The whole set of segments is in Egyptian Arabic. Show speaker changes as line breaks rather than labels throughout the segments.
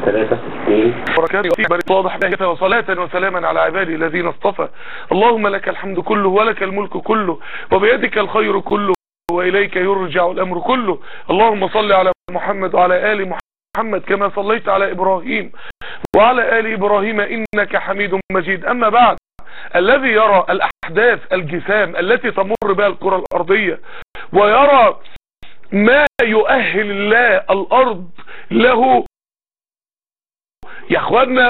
ثلاثة اثنين
بركاته بارك واضح بهجته وصلاة وسلاما على عبادي الذين اصطفى اللهم لك الحمد كله ولك الملك كله وبيدك الخير كله وإليك يرجع الأمر كله اللهم صل على محمد وعلى آل محمد كما صليت على إبراهيم وعلى آل إبراهيم إنك حميد مجيد أما بعد الذي يرى الأحداث الجسام التي تمر بها الكرة الأرضية ويرى ما يؤهل الله الأرض له يا اخوانا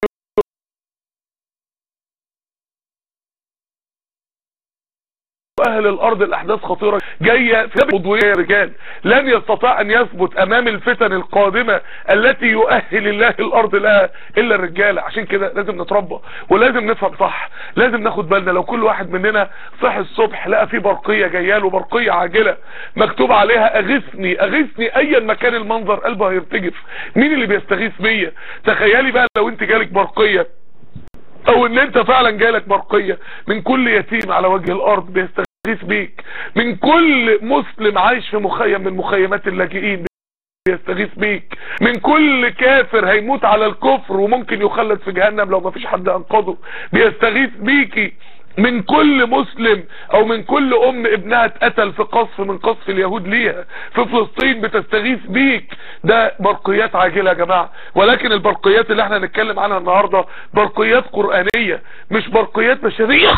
اهل الارض الاحداث خطيرة جاية في عضوية يا رجال لن يستطيع ان يثبت امام الفتن القادمة التي يؤهل الله الارض لها الا الرجالة عشان كده لازم نتربى ولازم نفهم صح لازم ناخد بالنا لو كل واحد مننا صحي الصبح لقى في برقية جايه له برقية عاجلة مكتوب عليها اغثني اغثني ايا مكان المنظر قلبه هيرتجف مين اللي بيستغيث بيا تخيلي بقى لو انت جالك برقية او ان انت فعلا جالك برقية من كل يتيم على وجه الارض بيستغيث بيك من كل مسلم عايش في مخيم من مخيمات اللاجئين بيستغيث بيك من كل كافر هيموت على الكفر وممكن يخلد في جهنم لو ما فيش حد انقذه بيستغيث بيكي من كل مسلم او من كل ام ابنها اتقتل في قصف من قصف اليهود ليها في فلسطين بتستغيث بيك ده برقيات عاجلة يا جماعة ولكن البرقيات اللي احنا هنتكلم عنها النهاردة برقيات قرآنية مش برقيات بشرية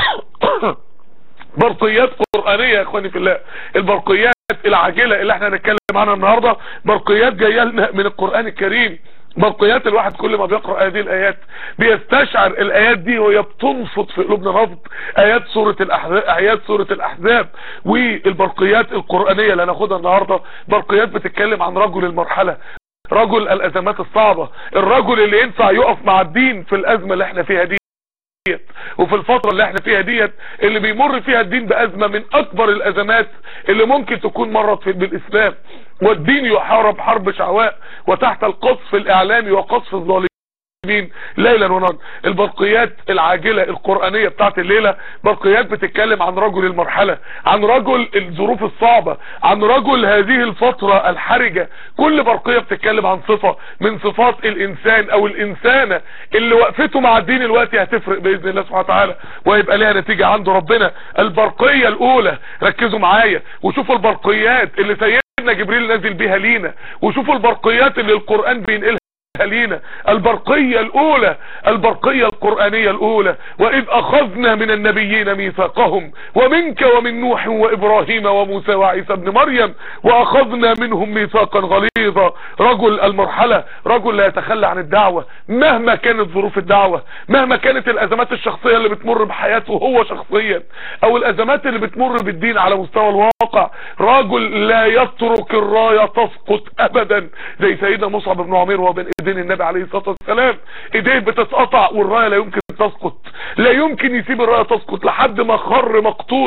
برقيات قرآنية يا اخواني في الله البرقيات العاجلة اللي احنا هنتكلم عنها النهاردة برقيات جاية لنا من القرآن الكريم برقيات الواحد كل ما بيقرأ هذه الآيات بيستشعر الآيات دي وهي بتنفض في قلوبنا نفض آيات سورة الأحزاب آيات سورة الأحزاب والبرقيات القرآنية اللي هناخدها النهاردة برقيات بتتكلم عن رجل المرحلة رجل الأزمات الصعبة الرجل اللي ينفع يقف مع الدين في الأزمة اللي احنا فيها دي وفي الفترة اللي احنا فيها ديت اللي بيمر فيها الدين بأزمة من اكبر الازمات اللي ممكن تكون مرت في بالاسلام والدين يحارب حرب شعواء وتحت القصف الاعلامي وقصف الظالمين ليلا ونهارا البرقيات العاجلة القرآنية بتاعت الليلة برقيات بتتكلم عن رجل المرحلة عن رجل الظروف الصعبة عن رجل هذه الفترة الحرجة كل برقية بتتكلم عن صفة من صفات الانسان او الانسانة اللي وقفته مع الدين الوقت هتفرق باذن الله سبحانه وتعالى ويبقى لها نتيجة عند ربنا البرقية الاولى ركزوا معايا وشوفوا البرقيات اللي سيدنا جبريل نازل بيها لينا وشوفوا البرقيات اللي القرآن بينقلها لينا البرقية الاولى البرقية القرآنية الاولى واذ اخذنا من النبيين ميثاقهم ومنك ومن نوح وابراهيم وموسى وعيسى ابن مريم واخذنا منهم ميثاقا غليظا رجل المرحلة رجل لا يتخلى عن الدعوة مهما كانت ظروف الدعوة مهما كانت الازمات الشخصية اللي بتمر بحياته هو شخصيا او الازمات اللي بتمر بالدين على مستوى الواقع رجل لا يترك الراية تسقط ابدا زي سيدنا مصعب بن عمير وبن ايدين النبي عليه الصلاة والسلام ايديه بتتقطع والراية لا يمكن تسقط لا يمكن يسيب الراية تسقط لحد ما خر مقتول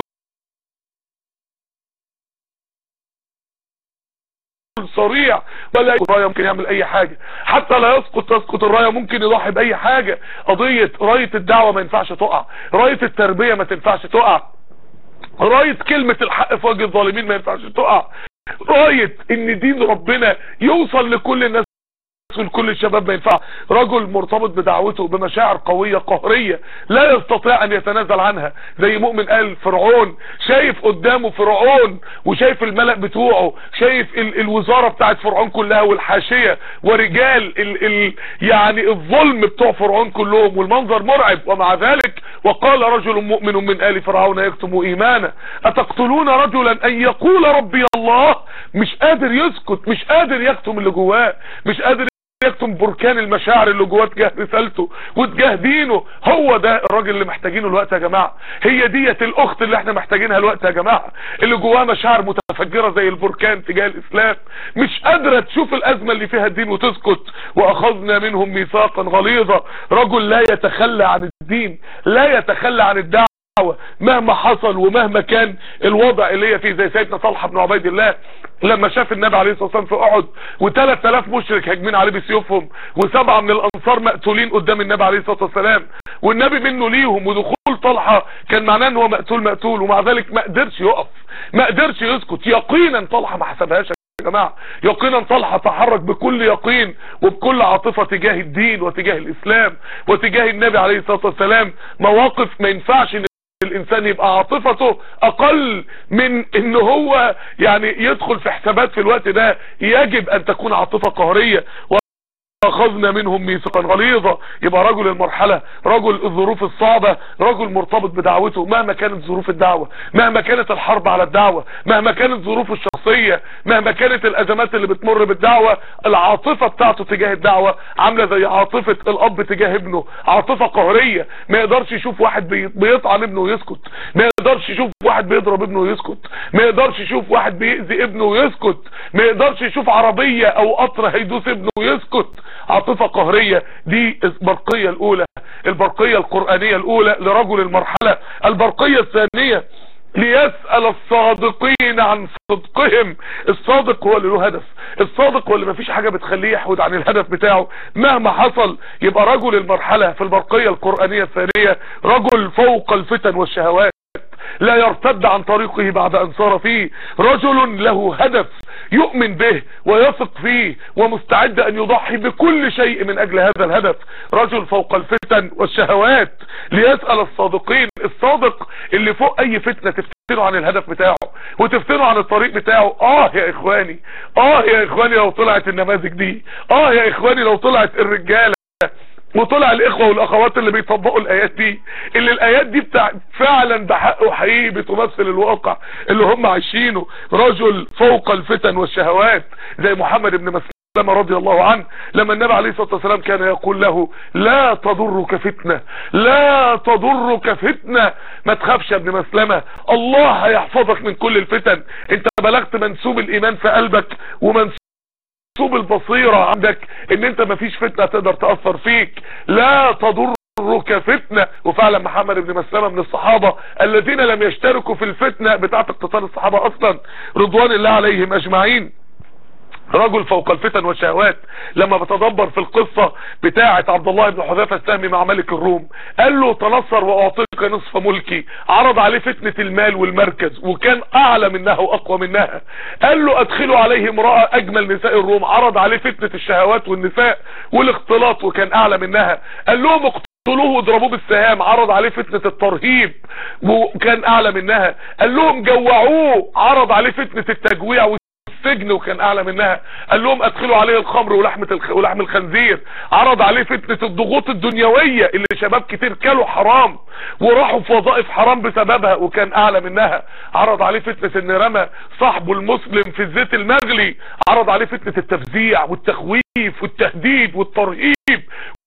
صريع ولا الراية ممكن يعمل اي حاجة حتى لا يسقط تسقط الراية ممكن يضحي باي حاجة قضية راية الدعوة ما ينفعش تقع راية التربية ما تنفعش تقع راية كلمة الحق في وجه الظالمين ما ينفعش تقع راية ان دين ربنا يوصل لكل الناس لكل الشباب ما ينفع رجل مرتبط بدعوته بمشاعر قوية قهرية لا يستطيع ان يتنازل عنها زي مؤمن قال فرعون شايف قدامه فرعون وشايف الملأ بتوعه شايف ال الوزارة بتاعت فرعون كلها والحاشية ورجال ال ال يعني الظلم بتوع فرعون كلهم والمنظر مرعب ومع ذلك وقال رجل مؤمن من آل فرعون يكتم ايمانه اتقتلون رجلا ان يقول ربي الله مش قادر يسكت مش قادر يكتم اللي جواه مش قادر يكتم بركان المشاعر اللي جواه تجاه رسالته وتجاه دينه هو ده الراجل اللي محتاجينه الوقت يا جماعه هي ديت الاخت اللي احنا محتاجينها الوقت يا جماعه اللي جواها مشاعر متفجره زي البركان تجاه الاسلام مش قادره تشوف الازمه اللي فيها الدين وتسكت واخذنا منهم ميثاقا غليظا رجل لا يتخلى عن الدين لا يتخلى عن الدعوه مهما حصل ومهما كان الوضع اللي هي فيه زي سيدنا طلحه بن عبيد الله لما شاف النبي عليه الصلاه والسلام في احد و3000 مشرك هاجمين عليه بسيوفهم وسبعه من الانصار مقتولين قدام النبي عليه الصلاه والسلام والنبي منه ليهم ودخول طلحه كان معناه ان هو مقتول مقتول ومع ذلك ما قدرش يقف ما قدرش يسكت يقينا طلحه ما حسبهاش جماعة يقينا طلحة تحرك بكل يقين وبكل عاطفة تجاه الدين وتجاه الاسلام وتجاه النبي عليه الصلاة والسلام مواقف ما ينفعش ان الانسان يبقى عاطفته اقل من ان هو يعني يدخل في حسابات في الوقت ده يجب ان تكون عاطفة قهرية اخذنا منهم ميثاقا غليظا يبقى رجل المرحلة رجل الظروف الصعبة رجل مرتبط بدعوته مهما كانت ظروف الدعوة مهما كانت الحرب على الدعوة مهما كانت ظروفه الشخصية مهما كانت الازمات اللي بتمر بالدعوة العاطفة بتاعته تجاه الدعوة عاملة زي عاطفة الاب تجاه ابنه عاطفة قهرية ما يقدرش يشوف واحد بي- بيطعن ابنه ويسكت ما يقدرش يشوف واحد بيضرب ابنه ويسكت ما يقدرش يشوف واحد بيأذي ابنه ويسكت ما يقدرش يشوف عربية او قطر هيدوس ابنه ويسكت عاطفة قهرية دي البرقية الاولى البرقية القرآنية الاولى لرجل المرحلة البرقية الثانية ليسأل الصادقين عن صدقهم الصادق هو اللي له هدف الصادق هو اللي مفيش حاجة بتخليه يحود عن الهدف بتاعه مهما حصل يبقى رجل المرحلة في البرقية القرآنية الثانية رجل فوق الفتن والشهوات لا يرتد عن طريقه بعد ان صار فيه رجل له هدف يؤمن به ويثق فيه ومستعد ان يضحي بكل شيء من اجل هذا الهدف رجل فوق الفتن والشهوات ليسأل الصادقين الصادق اللي فوق اي فتنة تفتنه عن الهدف بتاعه وتفتنه عن الطريق بتاعه اه يا اخواني اه يا اخواني لو طلعت النماذج دي اه يا اخواني لو طلعت الرجالة وطلع الاخوة والاخوات اللي بيطبقوا الايات دي اللي الايات دي بتاع فعلا بحق وحقيقي بتمثل الواقع اللي هم عايشينه رجل فوق الفتن والشهوات زي محمد بن مسلمة رضي الله عنه لما النبي عليه الصلاة والسلام كان يقول له لا تضرك فتنة لا تضرك فتنة ما تخافش يا ابن مسلمة الله هيحفظك من كل الفتن انت بلغت منسوب الايمان في قلبك ومنسوب منسوب البصيرة عندك ان انت مفيش فتنة تقدر تأثر فيك لا تضرك فتنة وفعلا محمد بن مسلمة من الصحابة الذين لم يشتركوا في الفتنة بتاعة اقتتال الصحابة اصلا رضوان الله عليهم اجمعين رجل فوق الفتن والشهوات لما بتدبر في القصة بتاعة عبد الله بن حذافة السهمي مع ملك الروم قال له تنصر واعطيك نصف ملكي عرض عليه فتنة المال والمركز وكان اعلى منها واقوى منها قال له ادخلوا عليه امرأة اجمل نساء الروم عرض عليه فتنة الشهوات والنساء والاختلاط وكان اعلى منها قال لهم اقتلوه واضربوه بالسهام عرض عليه فتنة الترهيب وكان اعلى منها قال لهم جوعوه عرض عليه فتنة التجويع السجن وكان اعلى منها قال لهم ادخلوا عليه الخمر ولحمة الخ... ولحم الخنزير عرض عليه فتنة الضغوط الدنيوية اللي شباب كتير كلوا حرام وراحوا في وظائف حرام بسببها وكان اعلى منها عرض عليه فتنة ان رمى صاحبه المسلم في الزيت المغلي عرض عليه فتنة التفزيع والتخويف والتهديد والترهيب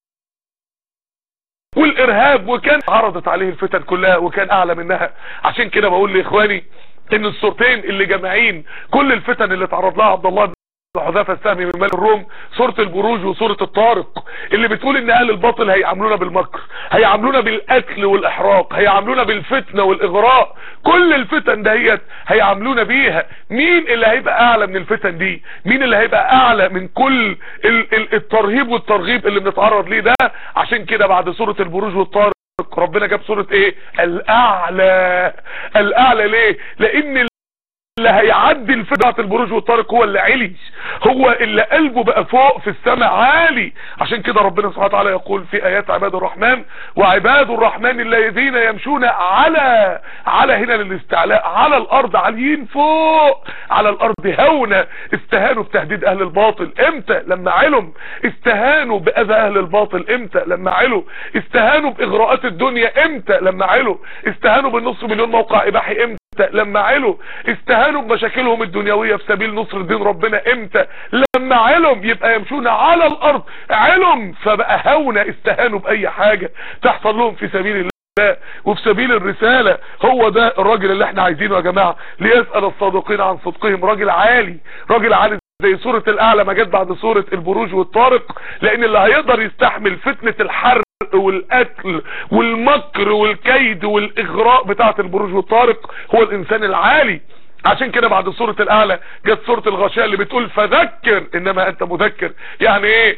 والارهاب وكان عرضت عليه الفتن كلها وكان اعلى منها عشان كده بقول لاخواني ان الصورتين اللي جامعين كل الفتن اللي تعرض لها عبد الله بن حذافه السهمي من مال الروم سورة البروج وسورة الطارق اللي بتقول ان اهل الباطل هيعاملونا بالمكر هيعاملونا بالقتل والاحراق هيعاملونا بالفتنة والاغراء كل الفتن دهيت هيعاملونا بيها مين اللي هيبقى اعلى من الفتن دي مين اللي هيبقى اعلى من كل ال ال الترهيب والترغيب اللي بنتعرض ليه ده عشان كده بعد سورة البروج والطارق ربنا جاب سورة ايه الاعلى الاعلى ليه لان اللي هيعدي الفتنة البروج والطارق هو اللي علي هو اللي قلبه بقى فوق في السماء عالي عشان كده ربنا سبحانه وتعالى يقول في ايات عباد الرحمن وعباد الرحمن الذين يمشون على على هنا للاستعلاء على الارض عاليين فوق على الارض هونة استهانوا بتهديد اهل الباطل امتى لما علم استهانوا باذى اهل الباطل امتى لما علوا استهانوا باغراءات الدنيا امتى لما علوا استهانوا بالنص مليون موقع اباحي امتى لما علوا استهانوا بمشاكلهم الدنيوية في سبيل نصر دين ربنا امتى لما علم يبقى يمشون على الارض علم فبقى هونة استهانوا باي حاجة تحصل لهم في سبيل الله وفي سبيل الرسالة هو ده الراجل اللي احنا عايزينه يا جماعة ليسأل الصادقين عن صدقهم راجل عالي راجل عالي زي سورة الاعلى ما جت بعد سورة البروج والطارق لان اللي هيقدر يستحمل فتنة الحرب والقتل والمكر والكيد والاغراء بتاعة البروج والطارق هو الانسان العالي عشان كده بعد سورة الاعلى جت سورة الغشاء اللي بتقول فذكر انما انت مذكر يعني ايه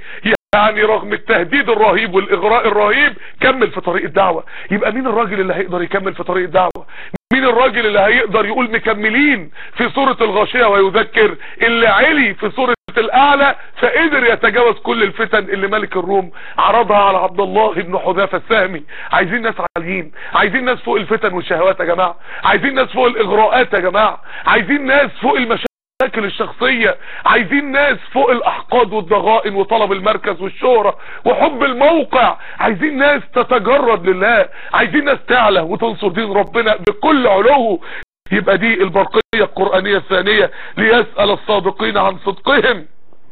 يعني رغم التهديد الرهيب والاغراء الرهيب كمل في طريق الدعوة يبقى مين الراجل اللي هيقدر يكمل في طريق الدعوة مين الراجل اللي هيقدر يقول مكملين في سورة الغاشية ويذكر اللي علي في سورة الاعلى فقدر يتجاوز كل الفتن اللي ملك الروم عرضها على عبد الله بن حذافه السهمي عايزين ناس عاليين عايزين ناس فوق الفتن والشهوات يا جماعه عايزين ناس فوق الاغراءات يا جماعه عايزين ناس فوق المشاكل المشاكل الشخصية عايزين ناس فوق الاحقاد والضغائن وطلب المركز والشهرة وحب الموقع عايزين ناس تتجرد لله عايزين ناس تعلى وتنصر دين ربنا بكل علوه يبقى دي البرقية القرآنية الثانية ليسأل الصادقين عن صدقهم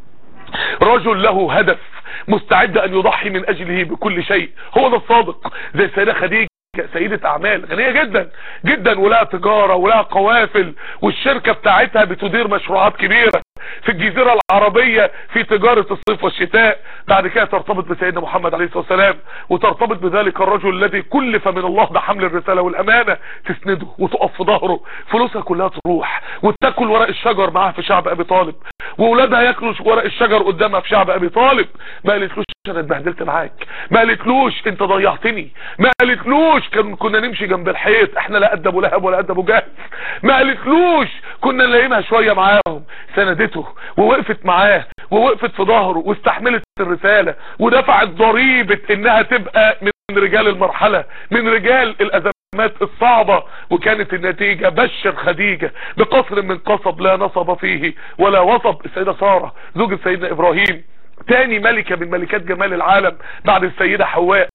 رجل له هدف مستعد ان يضحي من اجله بكل شيء هو ده الصادق زي السيدة خديجة سيدة اعمال غنية جدا جدا ولها تجارة ولها قوافل والشركة بتاعتها بتدير مشروعات كبيرة في الجزيرة العربية في تجارة الصيف والشتاء بعد كده ترتبط بسيدنا محمد عليه الصلاة والسلام وترتبط بذلك الرجل الذي كلف من الله بحمل الرسالة والامانة تسنده وتقف في ظهره فلوسها كلها تروح وتاكل ورق الشجر معاها في شعب ابي طالب واولادها ياكلوا ورق الشجر قدامها في شعب ابي طالب ما قالتلوش انا اتبهدلت معاك ما قالتلوش انت ضيعتني ما قالتلوش كان كنا نمشي جنب الحيط احنا لا قد ابو لهب ولا قد ابو جهل ما قالتلوش كنا نلاقيها شويه معاهم سندته ووقفت معاه ووقفت في ظهره واستحملت الرساله ودفعت ضريبه انها تبقى من رجال المرحله من رجال الازمات الصعبة وكانت النتيجة بشر خديجة بقصر من قصب لا نصب فيه ولا وصب السيدة سارة زوجة سيدنا ابراهيم تاني ملكة من ملكات جمال العالم بعد السيدة حواء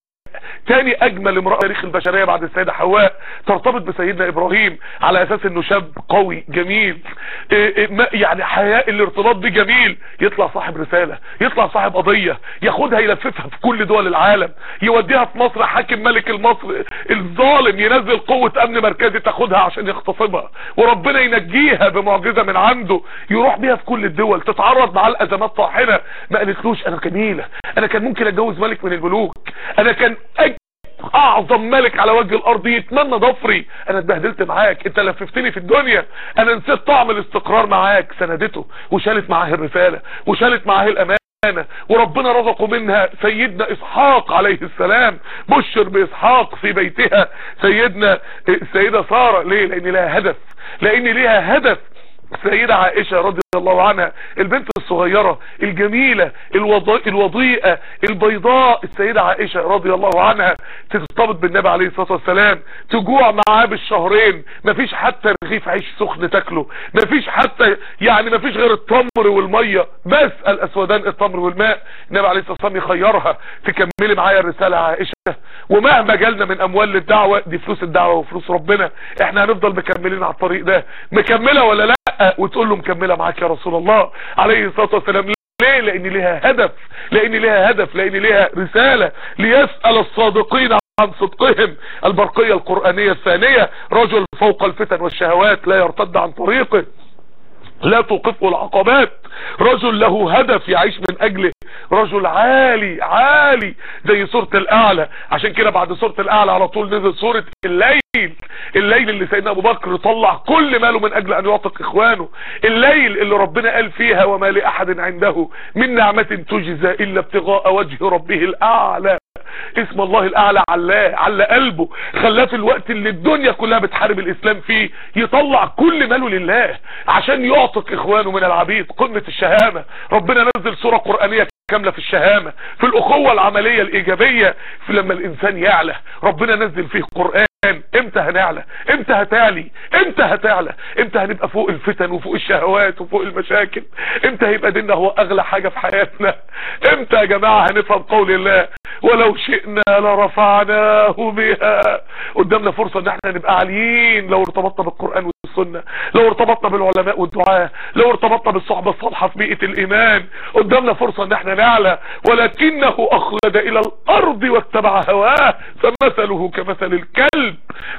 تاني اجمل امرأة تاريخ البشرية بعد السيدة حواء ترتبط بسيدنا ابراهيم على اساس انه شاب قوي جميل إيه إيه يعني حياء الارتباط بيه جميل يطلع صاحب رسالة يطلع صاحب قضية ياخدها يلففها في كل دول العالم يوديها في مصر حاكم ملك المصر الظالم ينزل قوة امن مركزي تاخدها عشان يغتصبها وربنا ينجيها بمعجزة من عنده يروح بيها في كل الدول تتعرض مع الازمات طاحنة ما قالتلوش انا جميلة انا كان ممكن اتجوز ملك من الملوك انا كان أج... اعظم ملك على وجه الارض يتمنى ضفري انا اتبهدلت معاك انت لففتني في الدنيا انا نسيت طعم الاستقرار معاك سندته وشالت معاه الرسالة وشالت معاه الامانة وربنا رزقه منها سيدنا اسحاق عليه السلام بشر باسحاق في بيتها سيدنا السيدة سارة ليه لان لها هدف لان ليها هدف السيدة عائشة رضي الله عنها البنت الصغيرة الجميلة الوضي... الوضيئة البيضاء السيدة عائشة رضي الله عنها ترتبط بالنبي عليه الصلاة والسلام تجوع معاه بالشهرين مفيش حتى رغيف عيش سخن تاكله مفيش حتى يعني مفيش غير التمر والمية بس الاسودان التمر والماء النبي عليه الصلاة والسلام يخيرها تكملي معايا الرسالة عائشة ومهما جالنا من اموال للدعوة دي فلوس الدعوة وفلوس ربنا احنا هنفضل مكملين على الطريق ده مكملة ولا لا وتقول له مكملة معاك يا رسول الله عليه الصلاة والسلام ليه لان ليها هدف لان ليها هدف لان ليها رسالة ليسأل الصادقين عن صدقهم البرقية القرآنية الثانية رجل فوق الفتن والشهوات لا يرتد عن طريقه لا توقفه العقبات رجل له هدف يعيش من اجله رجل عالي عالي زي سورة الاعلى عشان كده بعد سورة الاعلى على طول نزل سورة الليل الليل اللي سيدنا ابو بكر طلع كل ماله من اجل ان يعتق اخوانه الليل اللي ربنا قال فيها وما لاحد عنده من نعمة تجزى الا ابتغاء وجه ربه الاعلى اسم الله الاعلى علاه على قلبه خلاه في الوقت اللي الدنيا كلها بتحارب الاسلام فيه يطلع كل ماله لله عشان يعتق اخوانه من العبيد قمة الشهامة ربنا نزل سورة قرآنية كاملة في الشهامة في الاخوة العملية الايجابية في لما الانسان يعلى ربنا نزل فيه قرآن امتى هنعلى امتى هتعلي امتى هتعلى امتى هنبقى فوق الفتن وفوق الشهوات وفوق المشاكل امتى هيبقى ديننا هو اغلى حاجة في حياتنا امتى يا جماعة هنفهم قول الله ولو شئنا لرفعناه بها قدامنا فرصة ان احنا نبقى عاليين لو ارتبطنا بالقرآن والسنة لو ارتبطنا بالعلماء والدعاء لو ارتبطنا بالصحبة الصالحة في بيئة الايمان قدامنا فرصة ان احنا نعلى ولكنه اخلد الى الارض واتبع هواه فمثله كمثل الكلب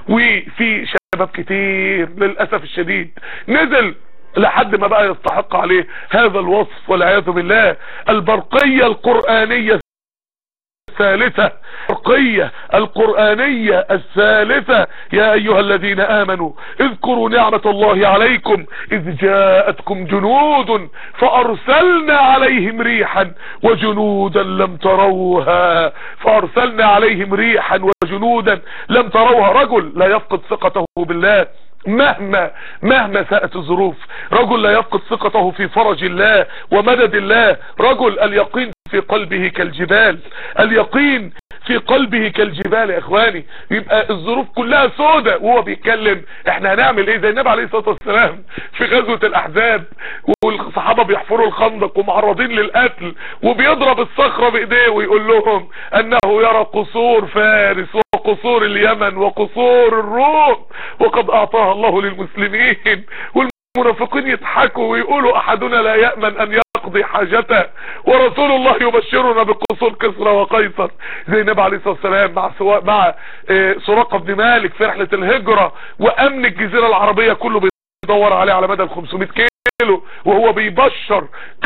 وفي شباب كتير للأسف الشديد نزل لحد ما بقى يستحق عليه هذا الوصف والعياذ بالله البرقية القرآنية الثالثة الرقية القرآنية الثالثة يا ايها الذين امنوا اذكروا نعمة الله عليكم اذ جاءتكم جنود فارسلنا عليهم ريحا وجنودا لم تروها فارسلنا عليهم ريحا وجنودا لم تروها رجل لا يفقد ثقته بالله مهما مهما ساءت الظروف رجل لا يفقد ثقته في فرج الله ومدد الله رجل اليقين في قلبه كالجبال اليقين في قلبه كالجبال يا اخواني يبقى الظروف كلها سودة وهو بيتكلم احنا هنعمل ايه زي النبي عليه الصلاة والسلام في غزوة الاحزاب والصحابة بيحفروا الخندق ومعرضين للقتل وبيضرب الصخرة بايديه ويقول لهم انه يرى قصور فارس وقصور اليمن وقصور الروم وقد اعطاها الله للمسلمين والمنافقين يضحكوا ويقولوا احدنا لا يأمن ان يقضي حاجته ورسول الله يبشرنا بقصور كسرى وقيصر زي النبي عليه الصلاة والسلام مع سواء مع سراقة بن مالك في رحلة الهجرة وامن الجزيرة العربية كله بيدور عليه على مدى ال 500 كيلو وهو بيبشر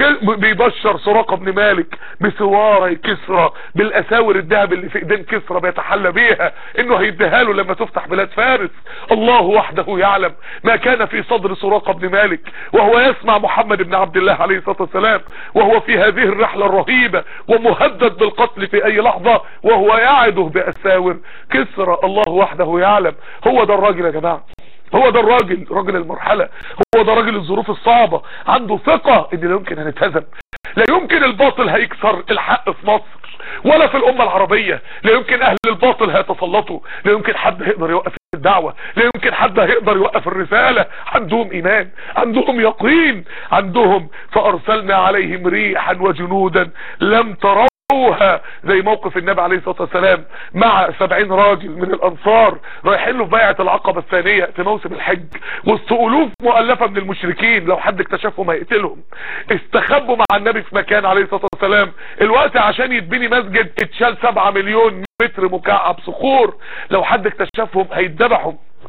بيبشر سراقة بن مالك بسوارة كسرى بالاساور الذهب اللي في ايدين كسرى بيتحلى بيها انه هيديها له لما تفتح بلاد فارس الله وحده يعلم ما كان في صدر سراقة بن مالك وهو يسمع محمد بن عبد الله عليه الصلاة والسلام وهو في هذه الرحلة الرهيبة ومهدد بالقتل في اي لحظة وهو يعده باساور كسرى الله وحده يعلم هو ده الراجل يا جماعة هو ده الراجل راجل المرحلة هو ده راجل الظروف الصعبة عنده ثقة ان لا يمكن هنتهزم لا يمكن الباطل هيكسر الحق في مصر ولا في الامة العربية لا يمكن اهل الباطل هيتسلطوا لا يمكن حد هيقدر يوقف الدعوة لا يمكن حد هيقدر يوقف الرسالة عندهم ايمان عندهم يقين عندهم فارسلنا عليهم ريحا وجنودا لم تروا زي موقف النبي عليه الصلاة والسلام مع سبعين راجل من الانصار رايحين له في بيعة العقبة الثانية في موسم الحج وسط الوف مؤلفة من المشركين لو حد اكتشفهم هيقتلهم استخبوا مع النبي في مكان عليه الصلاة والسلام الوقت عشان يتبني مسجد اتشال سبعة مليون متر مكعب صخور لو حد اكتشفهم هيتذبحوا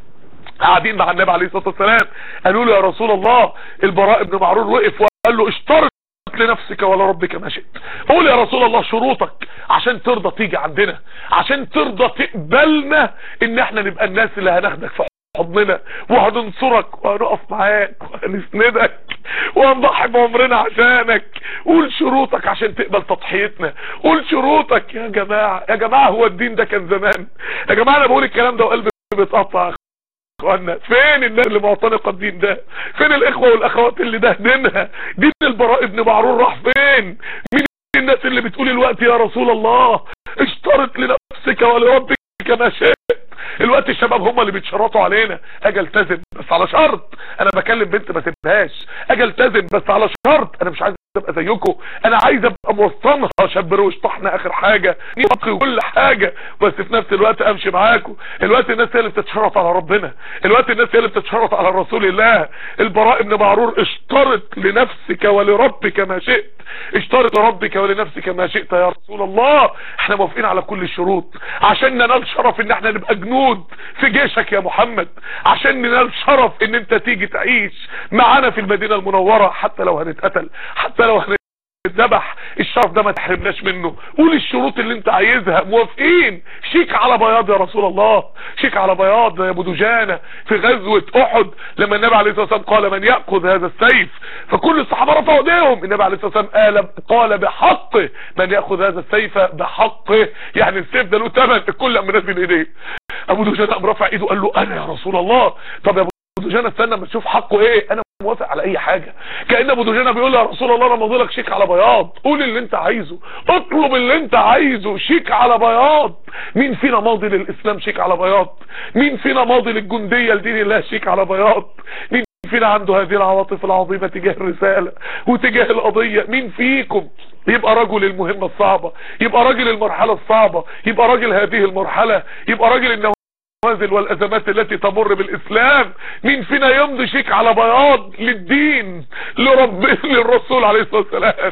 قاعدين مع النبي عليه الصلاة والسلام قالوا له يا رسول الله البراء بن معرور وقف وقال له اشترط لنفسك ولا ربك ما شئت قول يا رسول الله شروطك عشان ترضى تيجي عندنا عشان ترضى تقبلنا ان احنا نبقى الناس اللي هناخدك في حضننا وهننصرك وهنقف معاك وهنسندك وهنضحي بعمرنا عشانك قول شروطك عشان تقبل تضحيتنا قول شروطك يا جماعة يا جماعة هو الدين ده كان زمان يا جماعة انا بقول الكلام ده وقلبي بيتقطع اخوانا فين الناس اللي معتنقه الدين ده فين الاخوه والاخوات اللي ده دينها دين البراء ابن معرور راح فين مين الناس اللي بتقول الوقت يا رسول الله اشترط لنفسك ولربك ما شئت الوقت الشباب هم اللي بيتشرطوا علينا اجي التزم بس على شرط انا بكلم بنت ما سيبهاش اجي التزم بس على شرط انا مش عايز ابقى زيكم انا عايز ابقى موصلها شاب روش طحن اخر حاجه نقي وكل حاجه بس في نفس الوقت امشي معاكم الوقت الناس هي اللي بتتشرط على ربنا الوقت الناس هي اللي بتتشرط على رسول الله البراء ابن معرور اشترط لنفسك ولربك ما شئت اشترط لربك ولنفسك ما شئت يا رسول الله احنا موافقين على كل الشروط عشان ننال شرف ان احنا نبقى جنود في جيشك يا محمد عشان ننال شرف ان انت تيجي تعيش معانا في المدينة المنورة حتى لو هنتقتل حتى لو هنتذبح الشرف ده ما تحرمناش منه قول الشروط اللي انت عايزها موافقين شيك على بياض يا رسول الله شيك على بياض يا ابو دجانة في غزوة احد لما النبي عليه الصلاة والسلام قال من يأخذ هذا السيف فكل الصحابة رفعوا ايديهم النبي عليه الصلاة والسلام قال قال بحقه من يأخذ هذا السيف بحقه يعني السيف ده له ثمن الكل قام نازل ايديه ابو دجانة قام رفع ايده قال له انا يا رسول الله طب يا ابو دجانة استنى اما تشوف حقه ايه انا موافق على اي حاجة كأن ابو دجانة بيقول له يا رسول الله انا ماضي لك شيك على بياض قول اللي انت عايزه اطلب اللي انت عايزه شيك على بياض مين فينا ماضي للاسلام شيك على بياض مين فينا ماضي للجندية لدين الله شيك على بياض مين فينا عنده هذه العواطف العظيمة تجاه الرسالة وتجاه القضية مين فيكم يبقى رجل المهمة الصعبة يبقى راجل المرحلة الصعبة يبقى راجل هذه المرحلة يبقى راجل النوازل والازمات التي تمر بالاسلام مين فينا يمضي شيك على بياض للدين لرب للرسول عليه الصلاة والسلام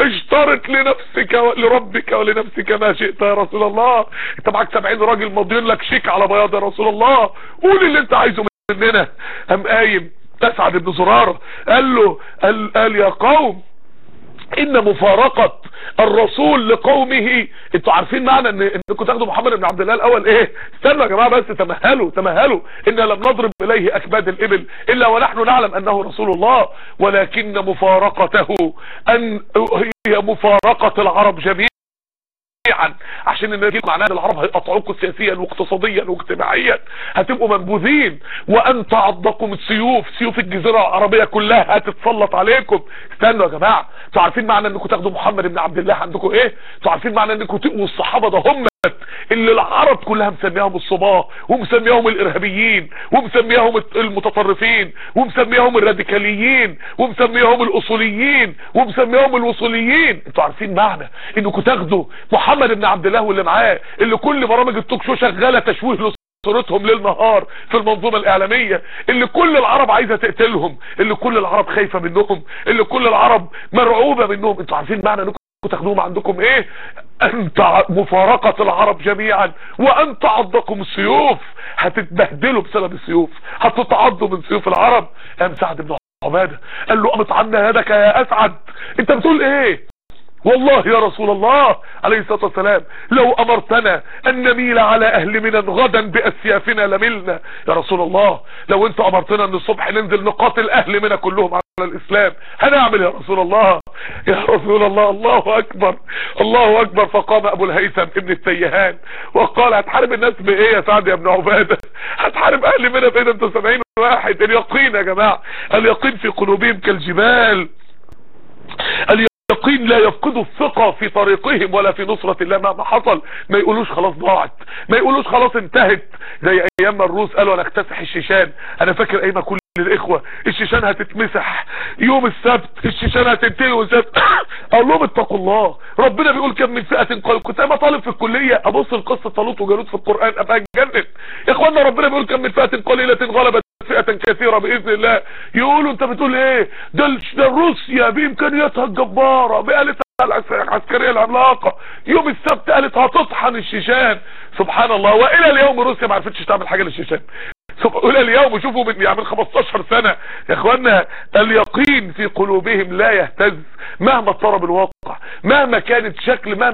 اشترط لنفسك لربك ولنفسك ما شئت يا رسول الله انت معاك 70 راجل ماضيين لك شيك على بياض يا رسول الله قول اللي انت عايزه مننا قام قايم اسعد بن زرارة قال له قال, قال يا قوم ان مفارقة الرسول لقومه انتوا عارفين معنى ان انكم تاخدوا محمد بن عبد الله الاول ايه استنوا يا جماعة بس تمهلوا تمهلوا ان لم نضرب اليه اكباد الابل الا ونحن نعلم انه رسول الله ولكن مفارقته ان هي مفارقة العرب جميعا جميعا عشان النتيجة معناها ان العرب هيقطعوكم سياسيا واقتصاديا واجتماعيا هتبقوا منبوذين وان تعضكم السيوف سيوف الجزيرة العربية كلها هتتسلط عليكم استنوا يا جماعة انتوا عارفين معنى انكم تاخدوا محمد بن عبد الله عندكم ايه انتوا عارفين معنى انكم تقوا الصحابة ده هم اللي العرب كلها مسمياهم الصباه ومسمياهم الارهابيين ومسمياهم المتطرفين ومسمياهم الراديكاليين ومسمياهم الاصوليين ومسمياهم الوصوليين انتوا عارفين معنى انكم تاخدوا محمد بن عبد الله واللي معاه اللي كل برامج التوك شو شغاله تشويه صورتهم ليل نهار في المنظومة الاعلامية اللي كل العرب عايزة تقتلهم اللي كل العرب خايفة منهم اللي كل العرب مرعوبة منهم انتوا عارفين معنى انكم تاخدوهم عندكم ايه انت مفارقة العرب جميعا وان تعضكم السيوف هتتبهدلوا بسبب السيوف هتتعضوا من سيوف العرب قام سعد بن عبادة قال له قامت عنا يدك يا اسعد انت بتقول ايه والله يا رسول الله عليه الصلاة والسلام لو امرتنا ان نميل على اهل منا غدا باسيافنا لملنا يا رسول الله لو انت امرتنا ان الصبح ننزل نقاتل اهل منا كلهم على الاسلام هنعمل يا رسول الله يا رسول الله الله اكبر الله اكبر فقام ابو الهيثم ابن التيهان وقال هتحارب الناس بايه يا سعد يا ابن عبادة هتحارب اهل منا بايه انتوا 70 واحد اليقين يا جماعة اليقين في قلوبهم كالجبال اليقين لا يفقدوا الثقة في طريقهم ولا في نصرة الله مهما حصل ما يقولوش خلاص ضاعت ما يقولوش خلاص انتهت زي ايام ما الروس قالوا انا اكتسح الشيشان انا فاكر ايما كل الاخوة الشيشان هتتمسح يوم السبت الشيشان هتنتهي يوم السبت اقول لهم اتقوا الله ربنا بيقول كم من فئة قال كنت انا طالب في الكلية ابص لقصة طالوت وجالوت في القرآن ابقى اتجنن يا اخوانا ربنا بيقول كم من فئة قليلة غلبت فئة كثيرة بإذن الله يقولوا انت بتقول ايه ده, ده روسيا بإمكانياتها الجبارة بآلتها العسكرية العملاقة يوم السبت قالت هتطحن الشيشان سبحان الله وإلى اليوم روسيا ما عرفتش تعمل حاجة للشيشان إلى اليوم شوفوا من يعني من 15 سنة يا اخوانا اليقين في قلوبهم لا يهتز مهما اضطرب الواقع مهما كانت شكل مهما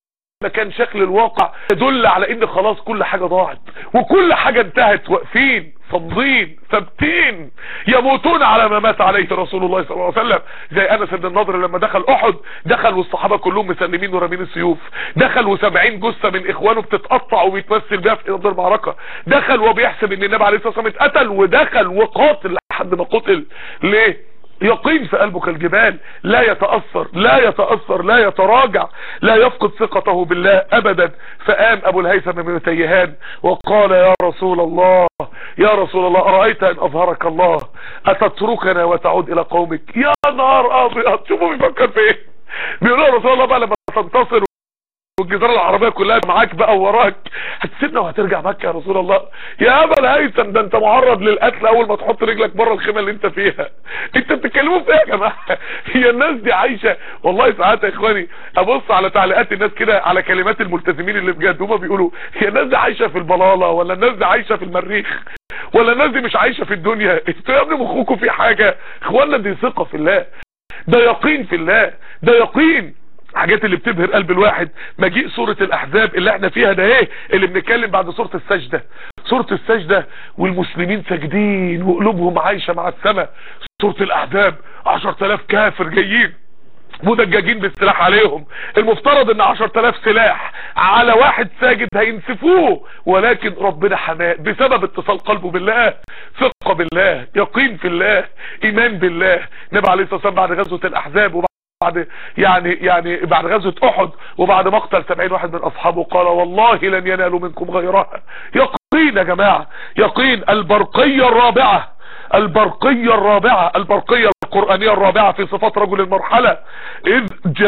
كان شكل الواقع يدل على ان خلاص كل حاجة ضاعت وكل حاجة انتهت واقفين صامدين ثابتين يموتون على ما مات عليه رسول الله صلى الله عليه وسلم زي انس بن النضر لما دخل احد دخل والصحابه كلهم مسلمين ورامين السيوف دخل و70 جثه من اخوانه بتتقطع وبيتمثل بيها في ارض المعركه دخل وبيحسب ان النبي عليه الصلاه والسلام اتقتل ودخل وقاتل لحد ما قتل ليه يقين في قلبه كالجبال لا يتأثر لا يتأثر لا يتراجع لا يفقد ثقته بالله ابدا فقام ابو الهيثم بن تيهان وقال يا رسول الله يا رسول الله أرأيت ان اظهرك الله اتتركنا وتعود الى قومك يا نهار ابيض شوفوا بيفكر في ايه بيقول يا رسول الله بقى لما تنتصر والجزيرة العربية كلها معاك بقى وراك هتسيبنا وهترجع مكة يا رسول الله يا ابا الهيثم ده انت معرض للقتل اول ما تحط رجلك بره الخيمة اللي انت فيها انت بتتكلموا في ايه يا جماعة هي الناس دي عايشة والله ساعات يا اخواني ابص على تعليقات الناس كده على كلمات الملتزمين اللي بجد هما بيقولوا هي الناس دي عايشة في البلالة ولا الناس دي عايشة في المريخ ولا الناس دي مش عايشة في الدنيا انتوا يا ابني مخكم في حاجة اخوانا دي ثقة في الله ده يقين في الله ده يقين حاجات اللي بتبهر قلب الواحد مجيء سورة الاحزاب اللي احنا فيها ده ايه اللي بنتكلم بعد سورة السجدة سورة السجدة والمسلمين ساجدين وقلوبهم عايشة مع السماء سورة الاحزاب عشر تلاف كافر جايين مدججين بالسلاح عليهم المفترض ان عشر تلاف سلاح على واحد ساجد هينسفوه ولكن ربنا حماه بسبب اتصال قلبه بالله ثقة بالله يقين في الله ايمان بالله نبي عليه الصلاة والسلام بعد غزوة الاحزاب وبعد بعد يعني يعني بعد غزوة احد وبعد مقتل 70 واحد من اصحابه قال والله لن ينالوا منكم غيرها يقين يا جماعة يقين البرقية الرابعة البرقية الرابعة البرقية القرآنية الرابعة في صفات رجل المرحلة اذ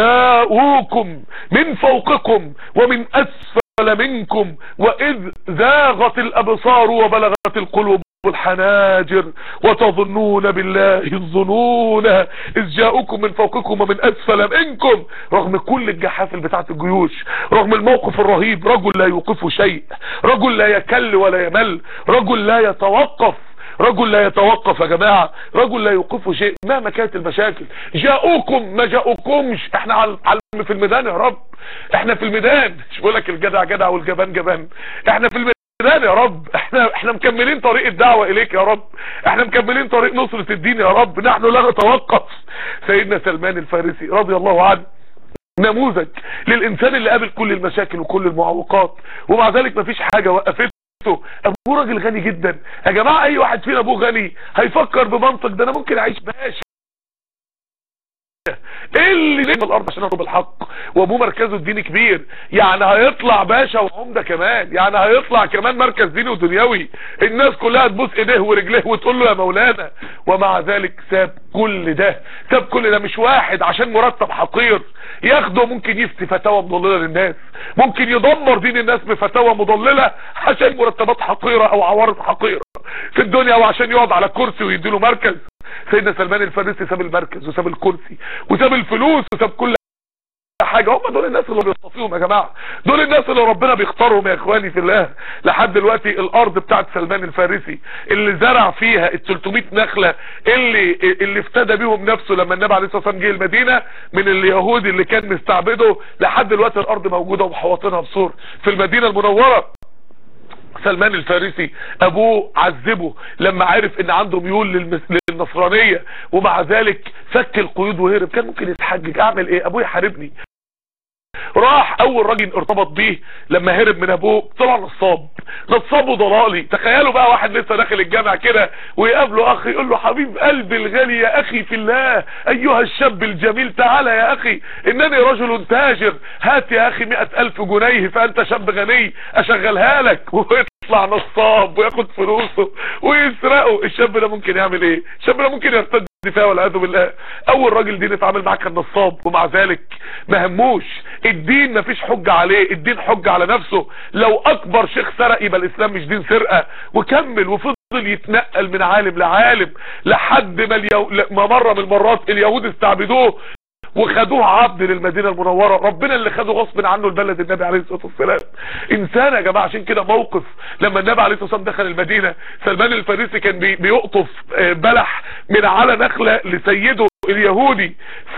جاءوكم من فوقكم ومن اسفل منكم واذ زاغت الابصار وبلغت القلوب الحناجر وتظنون بالله الظنون اذ جاءكم من فوقكم ومن اسفل منكم رغم كل الجحافل بتاعت الجيوش رغم الموقف الرهيب رجل لا يوقفه شيء رجل لا يكل ولا يمل رجل لا يتوقف رجل لا يتوقف يا جماعة رجل لا يوقفه شيء مهما كانت المشاكل جاءوكم ما جاءوكمش احنا على في الميدان يا رب احنا في الميدان مش بقول لك الجدع جدع والجبان جبان احنا في الميدان يا رب احنا احنا مكملين طريق الدعوة اليك يا رب احنا مكملين طريق نصرة الدين يا رب نحن لا نتوقف سيدنا سلمان الفارسي رضي الله عنه نموذج للانسان اللي قابل كل المشاكل وكل المعوقات ومع ذلك مفيش حاجة وقفته ابوه راجل غني جدا يا جماعة اي واحد فينا ابوه غني هيفكر بمنطق ده انا ممكن اعيش باشا ايه اللي نزل الارض عشان اطلب الحق وابوه مركزه الديني كبير يعني هيطلع باشا وعمده كمان يعني هيطلع كمان مركز ديني ودنيوي الناس كلها تبوس ايديه ورجليه وتقول له يا مولانا ومع ذلك ساب كل ده ساب كل ده مش واحد عشان مرتب حقير ياخده ممكن يفتي فتاوى مضلله للناس ممكن يدمر دين الناس بفتاوى مضلله عشان مرتبات حقيره او عوارض حقيره في الدنيا وعشان يقعد على كرسي ويديله مركز سيدنا سلمان الفارسي ساب المركز وساب الكرسي وساب الفلوس وساب كل حاجة هم دول الناس اللي بيصطفيهم يا جماعة دول الناس اللي ربنا بيختارهم يا اخواني في الله لحد دلوقتي الارض بتاعت سلمان الفارسي اللي زرع فيها ال 300 نخلة اللي اللي افتدى بيهم نفسه لما النبي عليه الصلاة والسلام جه المدينة من اليهودي اللي كان مستعبده لحد دلوقتي الارض موجودة ومحوطينها بسور في المدينة المنورة سلمان الفارسي ابوه عذبه لما عرف ان عنده ميول للمس... للنصرانية ومع ذلك فك القيود وهرب كان ممكن يتحجج اعمل ايه ابوه يحاربني راح اول راجل ارتبط بيه لما هرب من ابوه طلع نصاب نصاب وضلالي تخيلوا بقى واحد لسه داخل الجامع كده ويقابله اخي يقول له حبيب قلبي الغالي يا اخي في الله ايها الشاب الجميل تعالى يا اخي انني رجل تاجر هات يا اخي مئة الف جنيه فانت شاب غني اشغلها لك ويطلع نصاب وياخد فلوسه ويسرقه الشاب ده ممكن يعمل ايه الشاب ده ممكن يرتد فيها والعياذ بالله اول راجل دين اتعامل معاه كان نصاب ومع ذلك ما هموش الدين ما فيش حجة عليه الدين حجة على نفسه لو اكبر شيخ سرق يبقى الاسلام مش دين سرقة وكمل وفضل يتنقل من عالم لعالم لحد ما, اليو... ما مرة من المرات اليهود استعبدوه وخدوه عبد للمدينة المنورة ربنا اللي خده غصب عنه البلد النبي عليه الصلاة والسلام انسان يا جماعة عشان كده موقف لما النبي عليه الصلاة والسلام دخل المدينة سلمان الفارسي كان بي بيقطف بلح من على نخلة لسيده اليهودي ف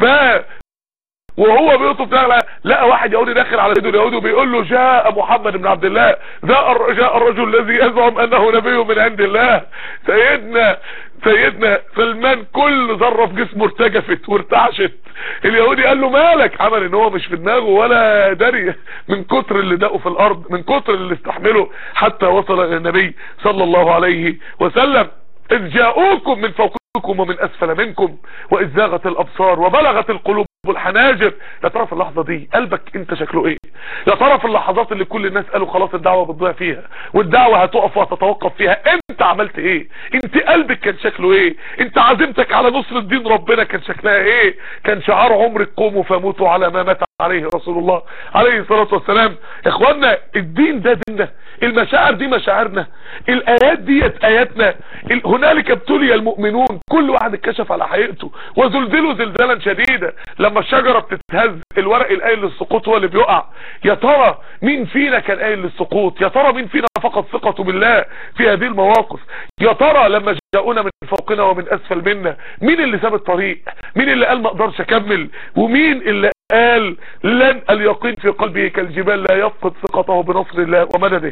وهو بيقطف نخلة لقى واحد يهودي داخل على سيده اليهودي وبيقول له جاء محمد بن عبد الله جاء جاء الرجل الذي يزعم انه نبي من عند الله سيدنا سيدنا سلمان كل ذره في جسمه ارتجفت وارتعشت اليهودي قال له مالك عمل ان هو مش في دماغه ولا داري من كتر اللي دقه في الارض من كتر اللي استحمله حتى وصل الى النبي صلى الله عليه وسلم اذ جاءوكم من فوقكم ومن اسفل منكم واذ زاغت الابصار وبلغت القلوب الحناجر يا ترى في اللحظه دي قلبك انت شكله ايه يا ترى في اللحظات اللي كل الناس قالوا خلاص الدعوه بتضيع فيها والدعوه هتقف وهتتوقف فيها انت عملت ايه انت قلبك كان شكله ايه انت عزيمتك على نصر الدين ربنا كان شكلها ايه كان شعار عمرك قوموا فموتوا على ما مات عليه رسول الله عليه الصلاه والسلام اخوانا الدين ده ديننا المشاعر دي مشاعرنا الايات ديت اياتنا هنالك ابتلي المؤمنون كل واحد اتكشف على حقيقته وزلزلوا زلزالا شديدا لما الشجره بتتهز الورق القايل للسقوط هو اللي بيقع يا ترى مين فينا كان قايل للسقوط يا ترى مين فينا فقد ثقته بالله في هذه المواقف يا ترى لما جاءونا من فوقنا ومن اسفل منا مين اللي ساب الطريق مين اللي قال ما اقدرش اكمل ومين اللي قال لن اليقين في قلبه كالجبال لا يفقد ثقته بنصر الله ومدده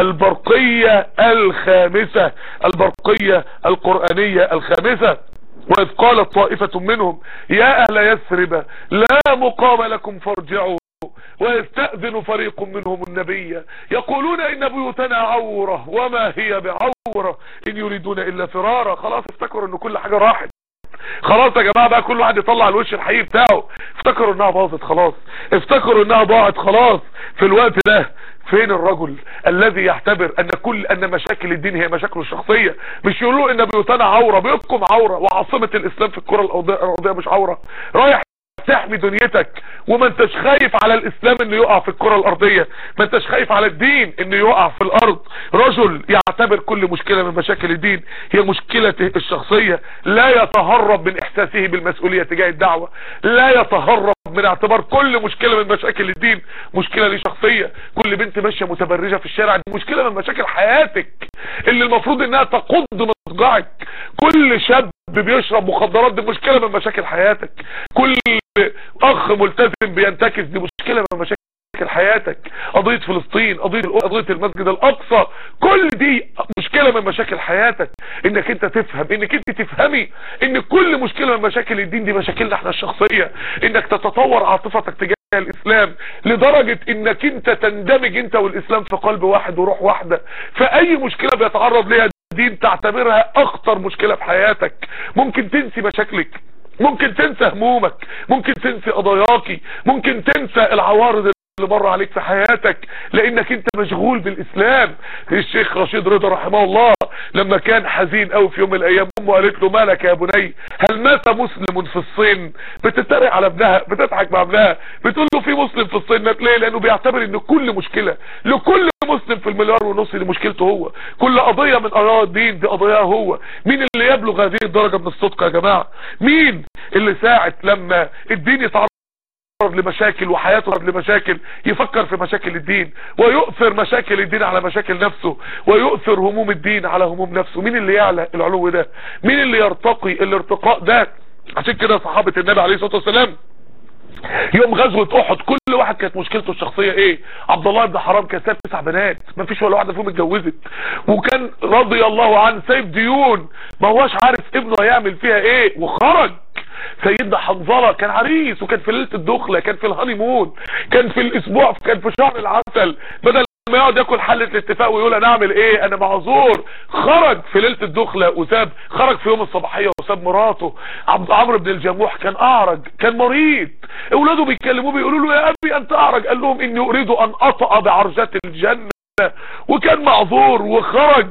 البرقية الخامسة البرقية القرآنية الخامسة وإذ قالت طائفة منهم يا أهل يثرب لا مقام لكم فارجعوا ويستأذن فريق منهم النبي يقولون إن بيوتنا عورة وما هي بعورة إن يريدون إلا فرارا خلاص افتكروا إن كل حاجة راحت خلاص يا جماعة بقى كل واحد يطلع الوش الحقيقي بتاعه افتكروا انها باظت خلاص افتكروا انها ضاعت خلاص في الوقت ده فين الرجل الذي يعتبر ان كل ان مشاكل الدين هي مشاكله الشخصية مش يقولوا ان بيوتنا عورة بيوتكم عورة وعاصمة الاسلام في الكرة الارضية مش عورة رايح تحمي دنيتك وما انتش خايف على الاسلام انه يقع في الكرة الارضية ما انتش خايف على الدين انه يقع في الارض رجل يعتبر كل مشكلة من مشاكل الدين هي مشكلته الشخصية لا يتهرب من احساسه بالمسؤولية تجاه الدعوة لا يتهرب من اعتبار كل مشكلة من مشاكل الدين مشكلة ليه شخصية كل بنت ماشية متبرجة في الشارع دي مشكلة من مشاكل حياتك اللي المفروض انها تقض مضجعك كل شاب بيشرب مخدرات دي مشكلة من مشاكل حياتك كل اخ ملتزم بينتكس دي مشكلة من مشاكل حياتك قضية فلسطين قضية قضية المسجد الاقصى كل دي مشكلة من مشاكل حياتك انك انت تفهم انك انت تفهمي ان كل مشكلة من مشاكل الدين دي مشاكلنا احنا الشخصية انك تتطور عاطفتك تجاه الاسلام لدرجة انك انت تندمج انت والاسلام في قلب واحد وروح واحدة فاي مشكلة بيتعرض ليها الدين تعتبرها اخطر مشكلة في حياتك ممكن تنسي مشاكلك ممكن تنسى همومك ممكن تنسى قضاياكي ممكن تنسى العوارض اللي مر عليك في حياتك لانك انت مشغول بالاسلام الشيخ رشيد رضا رحمه الله لما كان حزين قوي في يوم من الايام امه قالت له مالك يا بني هل مات مسلم في الصين بتتريق على ابنها بتضحك مع ابنها بتقول له في مسلم في الصين مات ليه لانه بيعتبر ان كل مشكلة لكل مسلم في المليار ونص اللي مشكلته هو كل قضية من قضايا الدين دي قضايا هو مين اللي يبلغ هذه الدرجة من الصدق يا جماعة مين اللي ساعة لما الدين يتعرض لمشاكل وحياته لمشاكل يفكر في مشاكل الدين ويؤثر مشاكل الدين على مشاكل نفسه ويؤثر هموم الدين على هموم نفسه مين اللي يعلى العلو ده مين اللي يرتقي الارتقاء ده عشان كده صحابة النبي عليه الصلاة والسلام يوم غزوة احد كل واحد كانت مشكلته الشخصية ايه عبد الله بن حرام كان سايب تسع بنات ما فيش ولا واحدة فيهم اتجوزت وكان رضي الله عنه سايب ديون ما هواش عارف ابنه هيعمل فيها ايه وخرج سيدنا حنظلة كان عريس وكان في ليلة الدخلة كان في الهاني مون كان في الاسبوع كان في شهر العسل بدل ما يقعد ياكل حلة الاتفاق ويقول انا اعمل ايه انا معذور خرج في ليلة الدخلة وساب خرج في يوم الصباحية وساب مراته عبد عمرو بن الجموح كان اعرج كان مريض اولاده بيتكلموه بيقولوا له يا ابي انت اعرج قال لهم اني اريد ان اطأ بعرجات الجنة وكان معذور وخرج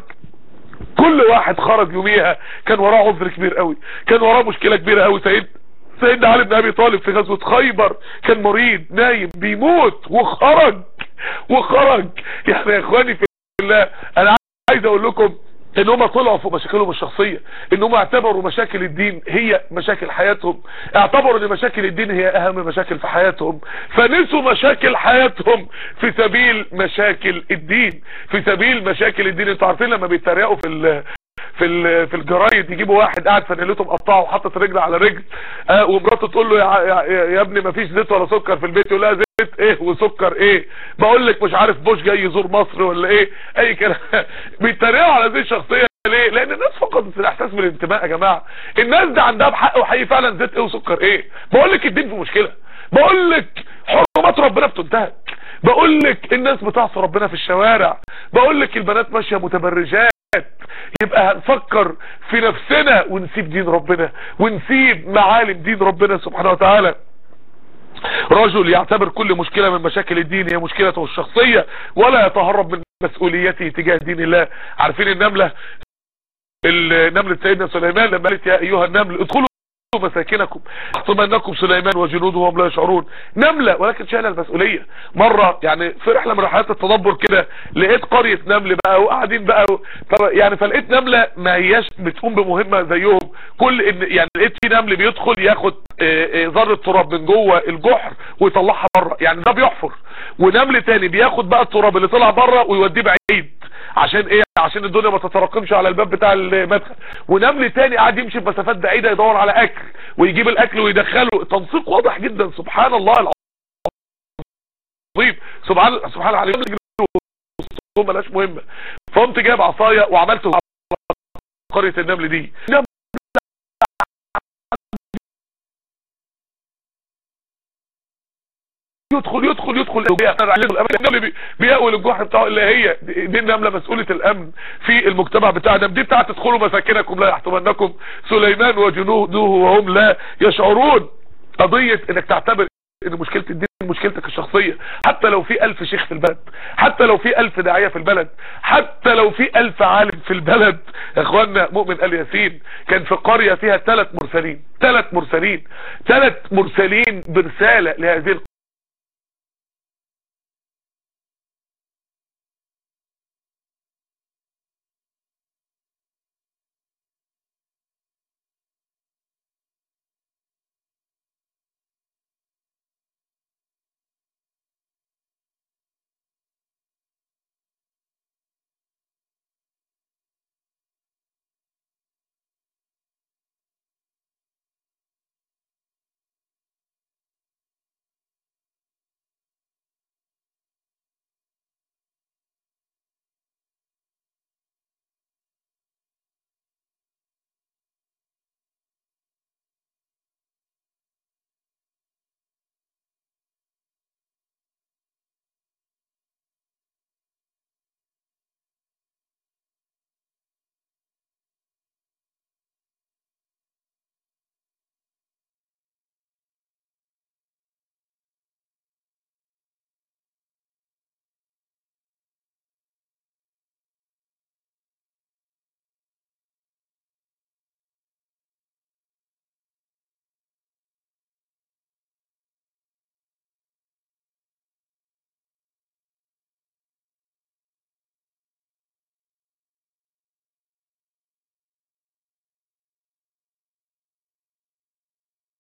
كل واحد خرج يوميها كان وراه عذر كبير قوي كان وراه مشكلة كبيرة قوي سيد سيدنا علي بن ابي طالب في غزوة خيبر كان مريض نايم بيموت وخرج وخرج يعني يا اخواني في الله انا عايز اقول لكم ان هم طلعوا في مشاكلهم الشخصية ان هم اعتبروا مشاكل الدين هي مشاكل حياتهم اعتبروا ان مشاكل الدين هي اهم مشاكل في حياتهم فنسوا مشاكل حياتهم في سبيل مشاكل الدين في سبيل مشاكل الدين انتوا عارفين لما بيتريقوا في ال في ال في الجرايد يجيبوا واحد قاعد فانيلته مقطعه وحاطط رجل على رجل آه ومراته تقول له يا, يا, يا ابني ما فيش زيت ولا سكر في البيت يقول لها زيت ايه وسكر ايه بقول لك مش عارف بوش جاي يزور مصر ولا ايه اي كلام بيتريقوا على هذه الشخصيه ليه لان الناس فقدت الاحساس بالانتماء يا جماعه الناس دي عندها بحق وحقيقي فعلا زيت ايه وسكر ايه بقول لك الدين في مشكله بقول لك حرمات ربنا بتنتهك بقول لك الناس بتعصي ربنا في الشوارع بقول لك البنات ماشيه متبرجات يبقى هنفكر في نفسنا ونسيب دين ربنا ونسيب معالم دين ربنا سبحانه وتعالى رجل يعتبر كل مشكلة من مشاكل الدين هي مشكلته الشخصية ولا يتهرب من مسؤوليته تجاه دين الله عارفين النملة النملة سيدنا سليمان لما قالت يا ايها النمل ادخلوا مساكنكم احطمنكم سليمان وجنوده وهم لا يشعرون نملة ولكن شايله المسؤولية مرة يعني في رحلة من رحلات التدبر كده لقيت قرية نمل بقى وقاعدين بقى و... يعني فلقيت نملة ما هياش بتقوم بمهمة زيهم كل ان يعني لقيت في نمل بيدخل ياخد ذرة تراب من جوه الجحر ويطلعها بره يعني ده بيحفر ونمل تاني بياخد بقى التراب اللي طلع بره ويوديه بعيد عشان ايه عشان الدنيا ما تتراكمش على الباب بتاع المدخل ونمل تاني قاعد يمشي بمسافات بعيده يدور على اكل ويجيب الاكل ويدخله تنسيق واضح جدا سبحان الله العظيم سبحان سبحان الله العظيم ملاش مهمه فقمت جايب عصايه وعملت قريه النمل دي نمل يدخل يدخل يدخل النمل بيأول الجحر بتاعه اللي هي دي النملة مسؤولة الامن في المجتمع بتاعنا دي بتاعت تدخلوا مساكنكم لا يحتمنكم سليمان وجنوده وهم لا يشعرون قضية انك تعتبر ان مشكلة الدين مشكلتك الشخصية حتى لو في الف شيخ في البلد حتى لو في الف داعية في البلد حتى لو في الف عالم في البلد يا اخوانا مؤمن ال ياسين كان في قرية فيها ثلاث مرسلين ثلاث مرسلين ثلاث مرسلين برسالة لهذه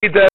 ده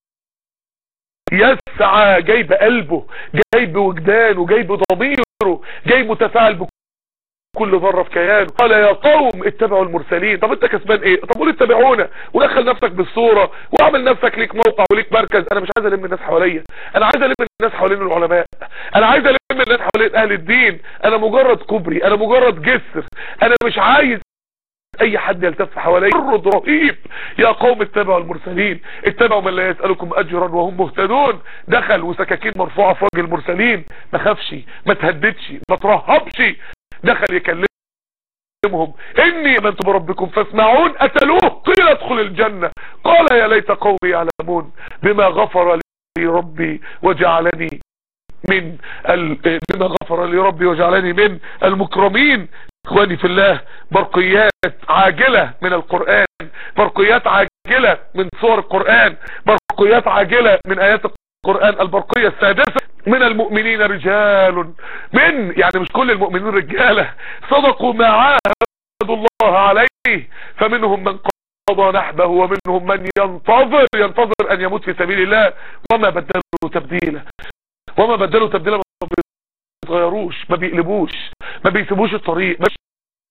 يسعى جايب قلبه جايب وجدانه جايب ضميره جاي متفاعل بكل ذره في كيانه قال يا قوم اتبعوا المرسلين طب انت كسبان ايه طب قول اتبعونا ودخل نفسك بالصوره واعمل نفسك ليك موقع وليك مركز انا مش عايز الم الناس حواليا انا عايز الم الناس حوالين العلماء انا عايز الم الناس حوالين اهل الدين انا مجرد كوبري انا مجرد جسر انا مش عايز اي حد يلتف حواليه تمرد رهيب يا قوم اتبعوا المرسلين اتبعوا من لا يسألكم اجرا وهم مهتدون دخل وسكاكين مرفوعة في وجه المرسلين ما خافش ما تهددش ما ترهبش دخل يكلمهم اني امنت بربكم فاسمعون اتلوه قيل ادخل الجنة قال يا ليت قومي يعلمون بما غفر لي ربي وجعلني من ال... بما غفر لي ربي وجعلني من المكرمين اخواني في الله برقيات عاجلة من القرآن برقيات عاجلة من صور القرآن برقيات عاجلة من ايات القرآن البرقية السادسة من المؤمنين رجال من يعني مش كل المؤمنين رجالة صدقوا ما عاهدوا الله عليه فمنهم من قضى نحبه ومنهم من ينتظر ينتظر ان يموت في سبيل الله وما بدلوا تبديلا وما بدلوا تبديلا ما بيتغيروش ما بيقلبوش ما بيسيبوش الطريق مش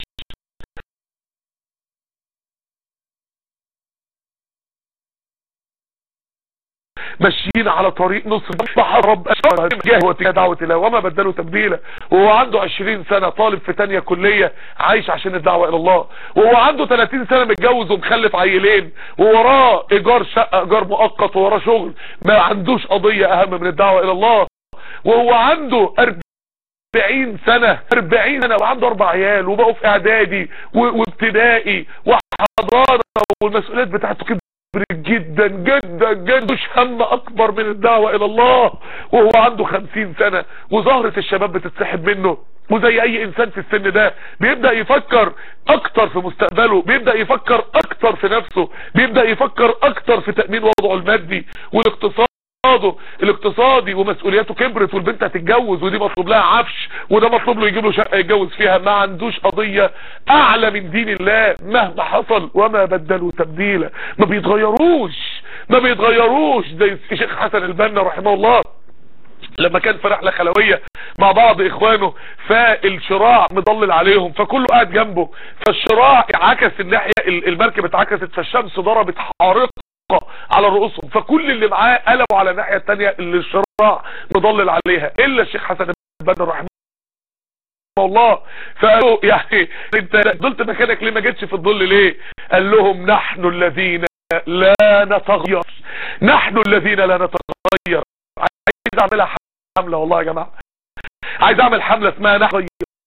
ماشيين على طريق نصر بحر رب جهوة دعوة الله وما بدلوا تبديلا وهو عنده 20 سنة طالب في تانية كلية عايش عشان الدعوة الى الله وهو عنده 30 سنة متجوز ومخلف عيلين ووراه ايجار شقة ايجار مؤقت ووراه شغل ما عندوش قضية اهم من الدعوة الى الله وهو عنده 40 سنة 40 سنة وعنده اربع عيال وبقوا في اعدادي وابتدائي وحضانة والمسؤوليات بتاعته كبيرة جدا جدا جدا مش هم اكبر من الدعوة الى الله وهو عنده خمسين سنة وظهرة الشباب بتتسحب منه وزي اي انسان في السن ده بيبدأ يفكر اكتر في مستقبله بيبدأ يفكر اكتر في نفسه بيبدأ يفكر اكتر في تأمين وضعه المادي والاقتصاد اقتصاده الاقتصادي ومسؤولياته كبرت والبنت هتتجوز ودي مطلوب لها عفش وده مطلوب له يجيب له شقه يتجوز فيها ما عندوش قضيه اعلى من دين الله مهما حصل وما بدلوا تبديلا ما بيتغيروش ما بيتغيروش زي الشيخ حسن البنا رحمه الله لما كان في رحله خلويه مع بعض اخوانه فالشراع مضلل عليهم فكله قاعد جنبه فالشراع عكس الناحيه المركب اتعكست فالشمس ضربت حارقه على رؤوسهم فكل اللي معاه قلبوا على الناحيه الثانيه اللي الشراع مضلل عليها الا الشيخ حسن البنا رحمه الله فقالوا يعني انت فضلت مكانك ليه ما جيتش في الظل ليه قال لهم نحن الذين لا نتغير نحن الذين لا نتغير عايز اعملها حمله والله يا جماعه عايز اعمل حمله اسمها نحن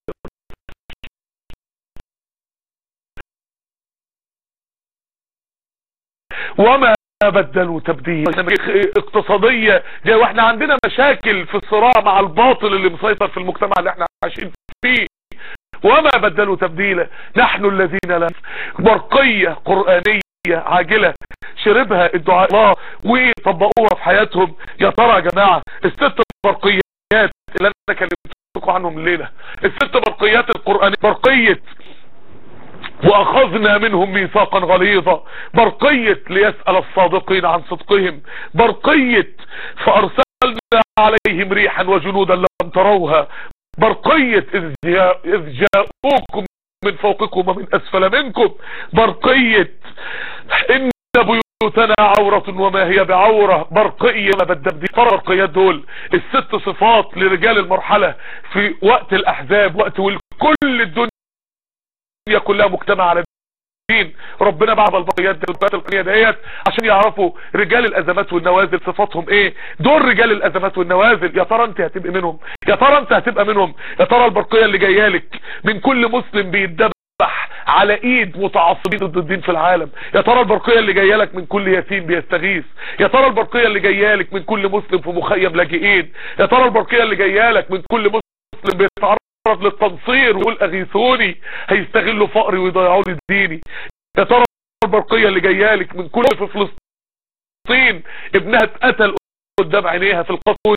وما بدلوا تبديل اقتصادية جاي واحنا عندنا مشاكل في الصراع مع الباطل اللي مسيطر في المجتمع اللي احنا عايشين فيه وما بدلوا تبديلا نحن الذين لا برقية قرآنية عاجلة شربها الدعاء الله وطبقوها في حياتهم يا ترى يا جماعة الست برقيات اللي انا كلمتكم عنهم الليلة الست برقيات القرآنية برقية واخذنا منهم ميثاقا غليظا برقية ليسأل الصادقين عن صدقهم برقية فارسلنا عليهم ريحا وجنودا لم تروها برقية اذ جاءوكم من فوقكم ومن اسفل منكم برقية ان بيوتنا عورة وما هي بعورة برقية ما بدب دي برقيات دول الست صفات لرجال المرحلة في وقت الاحزاب وقت كل الدنيا الدنيا كلها مجتمع على الدين ربنا بعض البقيات دي البقيات القنية ديت عشان يعرفوا رجال الازمات والنوازل صفاتهم ايه دول رجال الازمات والنوازل يا ترى انت هتبقى منهم يا ترى انت هتبقى منهم يا ترى البرقية اللي جايه لك من كل مسلم بيتدبح على ايد متعصبين ضد الدين في العالم يا ترى البرقية اللي جايه لك من كل يتيم بيستغيث يا ترى البرقية اللي جايه لك من كل مسلم في مخيم لاجئين يا ترى البرقية اللي جايه لك من كل مسلم بيتعرض للتنصير ويقول اغيثوني هيستغلوا فقري ويضيعوا لي ديني يا ترى البرقيه اللي جايه لك من كل في فلسطين ابنها اتقتل قدام عينيها في القصر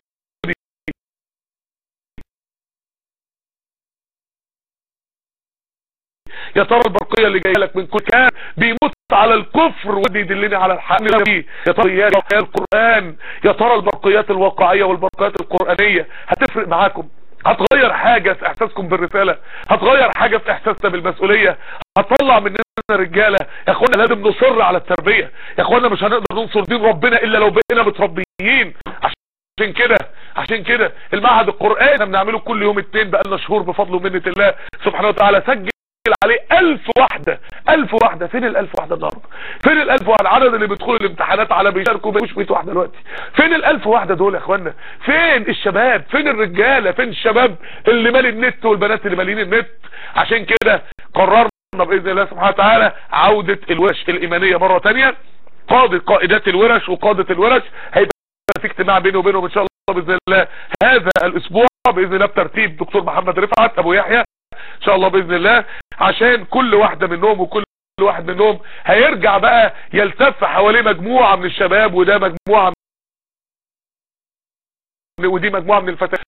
يا ترى البرقيه اللي جايه لك من كل كان بيموت على الكفر ودي يدلني على الحق يا ترى القرآن يا ترى البرقيات الواقعية والبرقيات القرآنية هتفرق معاكم هتغير حاجة في احساسكم بالرسالة هتغير حاجة في احساسنا بالمسؤولية هتطلع مننا رجالة يا اخوانا لازم نصر على التربية يا اخوانا مش هنقدر ننصر دين ربنا الا لو بقينا متربيين عشان كده عشان كده المعهد القرآني احنا بنعمله كل يوم اتنين بقالنا شهور بفضل ومنة الله سبحانه وتعالى سجل عليه الف واحدة الف واحدة فين الالف واحدة النهاردة فين الالف واحدة العدد اللي بيدخلوا الامتحانات على بيشاركوا مش 100 واحدة دلوقتي فين الالف واحدة دول يا اخوانا فين الشباب فين الرجالة فين الشباب اللي مالي النت والبنات اللي مالين النت عشان كده قررنا باذن الله سبحانه وتعالى عودة الورش الايمانية مرة تانية قادة قائدات الورش وقادة الورش هيبقى في اجتماع بيني وبينهم ان شاء الله باذن الله هذا الاسبوع باذن الله بترتيب دكتور محمد رفعت ابو يحيى ان شاء الله باذن الله عشان كل واحدة منهم وكل واحد منهم هيرجع بقى يلتف حواليه مجموعة من الشباب وده مجموعة من ودي مجموعة من الفتيات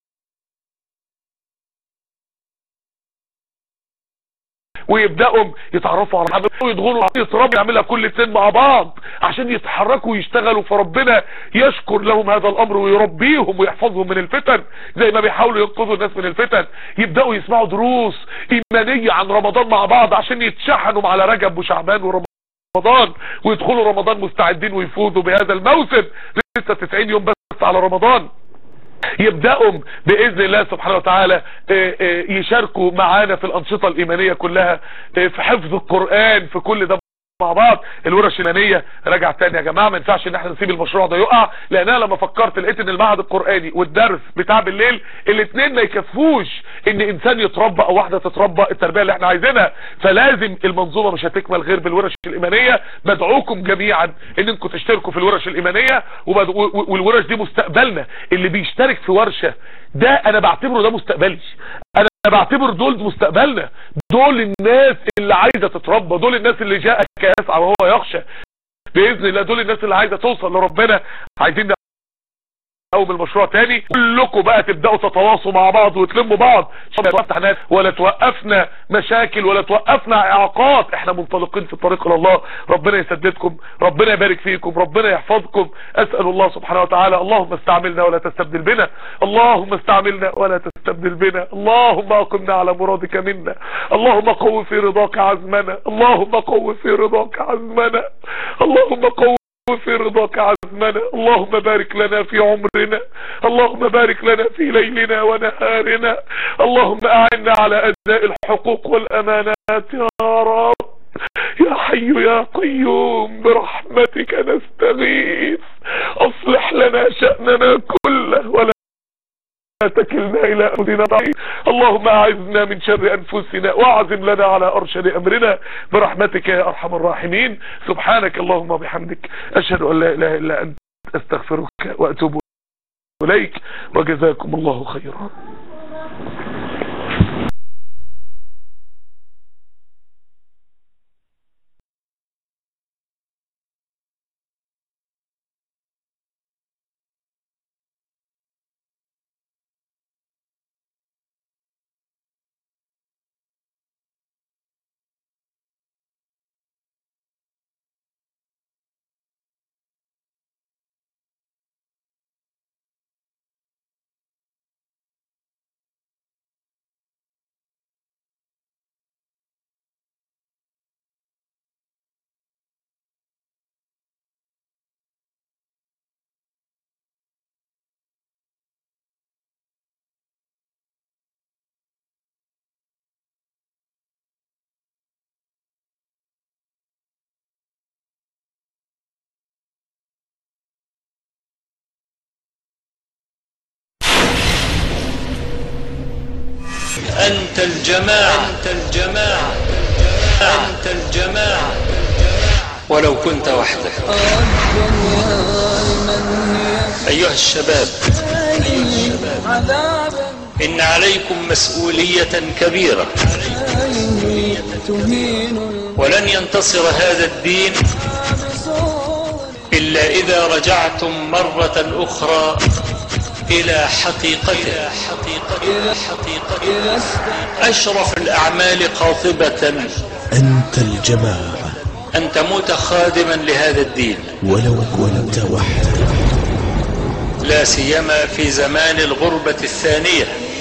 ويبداوا يتعرفوا على بعض ويدخلوا يتربوا يعملها كل اتنين مع بعض عشان يتحركوا ويشتغلوا فربنا يشكر لهم هذا الامر ويربيهم ويحفظهم من الفتن زي ما بيحاولوا ينقذوا الناس من الفتن يبداوا يسمعوا دروس ايمانيه عن رمضان مع بعض عشان يتشحنوا على رجب وشعبان ورمضان ويدخلوا رمضان مستعدين ويفوزوا بهذا الموسم لسه 90 يوم بس على رمضان يبدأوا بإذن الله سبحانه وتعالى يشاركوا معانا في الأنشطة الإيمانية كلها في حفظ القرآن في كل ده مع بعض الورش الايمانيه راجع تاني يا جماعه ما ينفعش ان احنا نسيب المشروع ده يقع لان انا لما فكرت لقيت ان المعهد القراني والدرس بتاع بالليل الاثنين ما يكفوش ان انسان يتربى او واحده تتربى التربيه اللي احنا عايزينها فلازم المنظومه مش هتكمل غير بالورش الايمانيه بدعوكم جميعا ان انكم تشتركوا في الورش الايمانيه والورش دي مستقبلنا اللي بيشترك في ورشه ده انا بعتبره ده مستقبلي انا بعتبر دول مستقبلنا دول الناس اللي عايزة تتربى دول الناس اللي جاء كيسعى وهو يخشى بإذن الله دول الناس اللي عايزة توصل لربنا عايزين نقوم المشروع تاني كلكم بقى تبدأوا تتواصوا مع بعض وتلموا بعض ناس ولا توقفنا مشاكل ولا توقفنا اعاقات احنا منطلقين في الطريق الى الله ربنا يسددكم ربنا يبارك فيكم ربنا يحفظكم اسأل الله سبحانه وتعالى اللهم استعملنا ولا تستبدل بنا اللهم استعملنا ولا تستبدل بنا اللهم اقمنا على مرادك منا اللهم قو في رضاك عزمنا اللهم قو في رضاك عزمنا اللهم قو في رضاك عزمنا اللهم بارك لنا في عمرنا اللهم بارك لنا في ليلنا ونهارنا اللهم اعنا على اداء الحقوق والامانات يا رب يا حي يا قيوم برحمتك نستغيث اصلح لنا شأننا كله ولا تكلنا الى انفسنا ضعيف اللهم اعذنا من شر انفسنا واعزم لنا على ارشد امرنا برحمتك يا ارحم الراحمين سبحانك اللهم وبحمدك اشهد ان لا اله الا انت استغفرك واتوب اليك وجزاكم الله خيرا
أنت الجماعة أنت الجماعة أنت الجماعة ولو كنت وحدك أيها الشباب إن عليكم مسؤولية كبيرة ولن ينتصر هذا الدين إلا إذا رجعتم مرة أخرى إلى حقيقته إلى حقيقته أشرف الأعمال قاطبة
أنت الجماعة
أن تموت خادما لهذا الدين
ولو كنت وحدك
لا سيما في زمان الغربة الثانية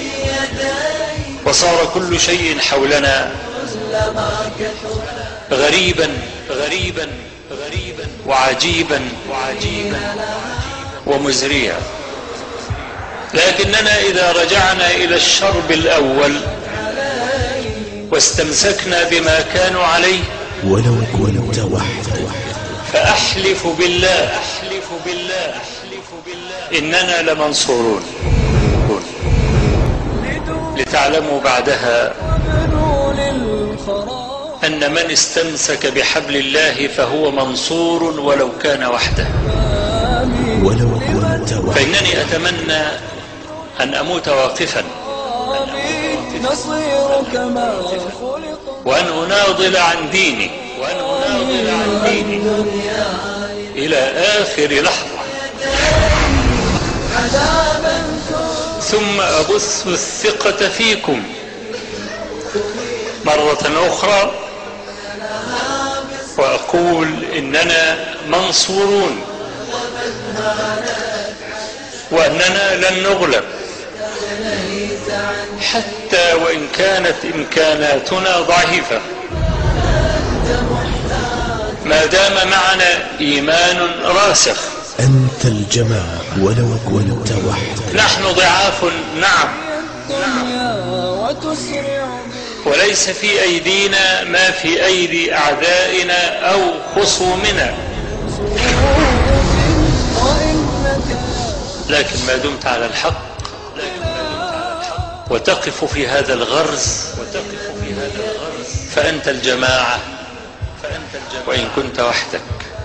وصار كل شيء حولنا غريبا غريبا غريبا وعجيبا وعجيبا ومزريا لكننا إذا رجعنا إلى الشرب الأول واستمسكنا بما كانوا عليه
ولو كنت وحدك
فأحلف بالله أحلف بالله أحلف بالله إننا لمنصورون لتعلموا بعدها أن من استمسك بحبل الله فهو منصور ولو كان وحده
ولو كنت وحدك
فإنني أتمنى أن أموت واقفا
نصير كما خلق
وأن أناضل عن ديني وأن أناضل عن ديني إلى آخر لحظة ثم أبث الثقة فيكم مرة أخرى وأقول إننا منصورون وأننا لن نغلب حتى وإن كانت إمكاناتنا ضعيفة ما دام معنا إيمان راسخ
أنت الجماعة ولو كنت وحدك
نحن ضعاف نعم
الدنيا وتسرع
وليس في أيدينا ما في أيدي أعدائنا أو خصومنا
وإنك
لكن ما دمت على الحق وتقف في هذا الغرز وتقف في هذا الغرز فأنت الجماعة فأنت الجماعة وإن كنت وحدك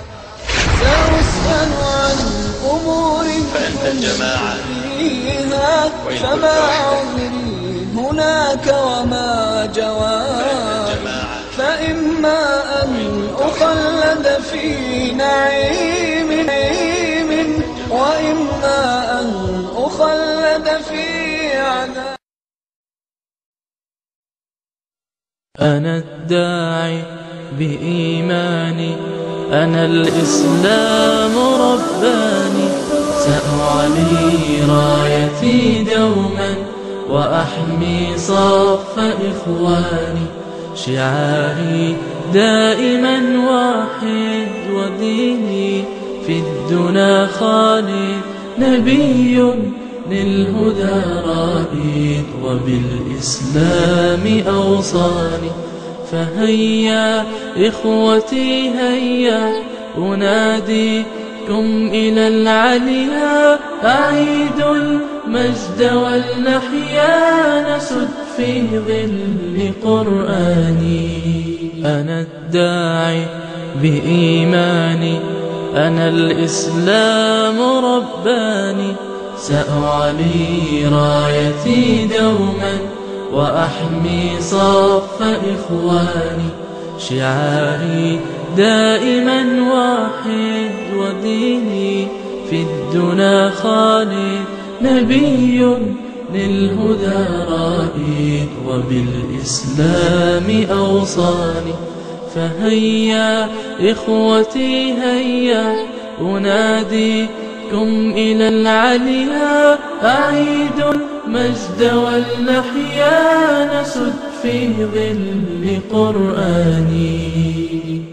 سأسأل عن أمور
فأنت الجماعة
فيها
وإن كنت
فما
وحدك.
عذري هناك وما جواب
جماعة
فإما أن أخلد في نعيم نعيم وإما أن أخلد في عذاب
أنا الداعي بإيماني أنا الإسلام رباني سأعلي رايتي دوما وأحمي صف إخواني شعاري دائما واحد وديني في الدنا خالد نبي للهدى رائد وبالإسلام أوصاني فهيا إخوتي هيا أناديكم إلى العليا أعيد المجد والنحيا نسد في ظل قرآني أنا الداعي بإيماني أنا الإسلام رباني سأعلي رايتي دوما وأحمي صف إخواني شعاري دائما واحد وديني في الدنا خالد نبي للهدى رائد وبالإسلام أوصاني فهيا إخوتي هيا أناديكم إلى العليا أعيد المجد والنحيا نسد في ظل قرآني